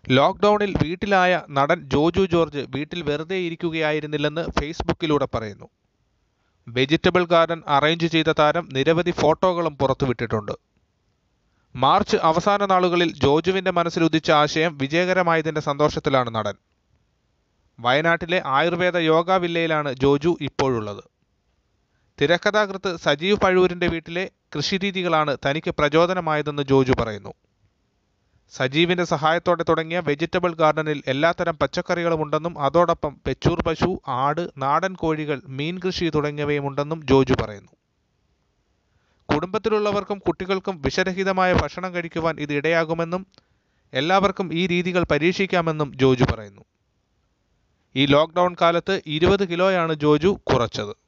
ലോക്ക്ഡൌണിൽ വീട്ടിലായ നടൻ ജോജു ജോർജ് വീട്ടിൽ വെറുതെ ഇരിക്കുകയായിരുന്നില്ലെന്ന് ഫേസ്ബുക്കിലൂടെ പറയുന്നു വെജിറ്റബിൾ ഗാർഡൻ അറേഞ്ച് ചെയ്ത താരം നിരവധി ഫോട്ടോകളും പുറത്തുവിട്ടിട്ടുണ്ട് മാർച്ച് അവസാന നാളുകളിൽ ജോജുവിന്റെ മനസ്സിൽ ഉദിച്ച ആശയം വിജയകരമായതിന്റെ സന്തോഷത്തിലാണ് നടൻ വയനാട്ടിലെ ആയുർവേദ യോഗ വില്ലയിലാണ് ജോജു ഇപ്പോഴുള്ളത് തിരക്കഥാകൃത്ത് സജീവ് പഴൂരിന്റെ വീട്ടിലെ കൃഷിരീതികളാണ് തനിക്ക് പ്രചോദനമായതെന്ന് ജോജു പറയുന്നു സജീവിന്റെ സഹായത്തോടെ തുടങ്ങിയ വെജിറ്റബിൾ ഗാർഡനിൽ എല്ലാത്തരം പച്ചക്കറികളും ഉണ്ടെന്നും അതോടൊപ്പം പെച്ചൂർ പശു ആട് നാടൻ കോഴികൾ മീൻ കൃഷി തുടങ്ങിയവയുമുണ്ടെന്നും ജോജു പറയുന്നു കുടുംബത്തിലുള്ളവർക്കും കുട്ടികൾക്കും വിഷരഹിതമായ ഭക്ഷണം കഴിക്കുവാൻ ഇത് ഇടയാകുമെന്നും എല്ലാവർക്കും ഈ രീതികൾ പരീക്ഷിക്കാമെന്നും ജോജു പറയുന്നു ഈ ലോക്ക്ഡൗൺ കാലത്ത് ഇരുപത് കിലോയാണ് ജോജു കുറച്ചത്